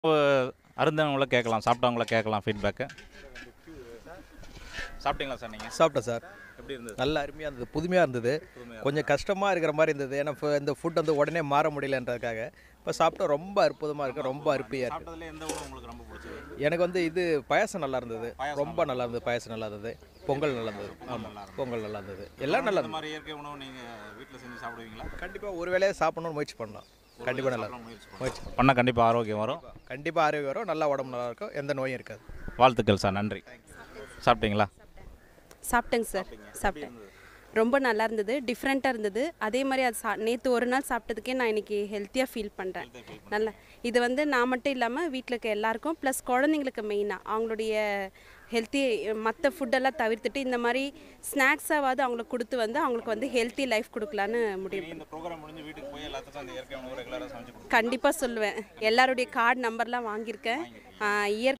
அருந்தவங்கள கேட்கலாம் சாப்பிட்டவங்கள கேட்கலாம் ஃபீட்பேக்கு சாப்பிட்டீங்களா சார் நீங்கள் சாப்பிட்டேன் சார் எப்படி இருந்தது நல்ல அருமையாக இருந்தது புதுமையாக இருந்தது கொஞ்சம் கஷ்டமாக இருக்கிற மாதிரி இருந்தது ஏன்னா ஃபு- இந்த ஃபுட் வந்து உடனே மாற முடியலன்றதுக்காக இப்போ சாப்பிட்டா ரொம்ப அற்புதமாக இருக்குது ரொம்ப அருமையாக இருக்குது சாப்பிட்டதுல எந்த உணவு உங்களுக்கு ரொம்ப பிடிச்சது எனக்கு வந்து இது பாயாசம் நல்லா இருந்தது ரொம்ப நல்லா இருந்தது பாயாசம் நல்லா இருந்தது பொங்கல் நல்லா இருந்தது ஆமாம் பொங்கல் நல்லா இருந்தது எல்லாம் நல்லா இந்த இருந்தது மாதிரி இயற்கை உணவு நீங்கள் வீட்டில் செஞ்சு சாப்பிடுவீங்களா கண்டிப்பாக ஒரு வேலையை சாப்பிடணும்னு முயற்சி பண்ணலாம் கண்டிப்பாக நல்லா இருக்கும் முயற்சி முயற்சி பண்ணால் கண்டிப்பாக ஆரோக்கியம் வரும் கண்டிப்பாக ஆரோக்கியம் வரும் நல்லா உடம்பு நல்லா இருக்கும் எந்த நோயும் இருக்காது வாழ்த்துக்கள் சார் நன்றி சாப்பிட்டீங்களா சாப்பிட்டேங்க சார் சாப்பிட்டேன் ரொம்ப நல்லா இருந்தது டிஃப்ரெண்ட்டாக இருந்தது அதே மாதிரி அது சா நேற்று ஒரு நாள் சாப்பிட்டதுக்கே நான் இன்னைக்கு ஹெல்த்தியாக ஃபீல் பண்ணுறேன் நல்லா இது வந்து நான் மட்டும் இல்லாமல் வீட்டில் இருக்க எல்லாருக்கும் ப்ளஸ் குழந்தைங்களுக்கு மெயினாக அவங்களுடைய ஹெல்த்தி மற்ற ஃபுட்டெல்லாம் தவிர்த்துட்டு இந்த மாதிரி ஸ்நாக்ஸாவது அவங்களுக்கு கொடுத்து வந்து அவங்களுக்கு வந்து ஹெல்த்தி லைஃப் கொடுக்கலான்னு முடிவு இந்த ப்ரோக்ராம் முடிஞ்சு வீட்டுக்கு போய் எல்லாத்துக்கும் அந்த இயற்கை உணவு ரெகுலராக சமைச்சு கொடுங்க கண்டிப்பாக சொல்லுவேன் எல்லாருடைய கார்டு நம்பர்லாம் வாங்கியிருக்கேன் இயற்கை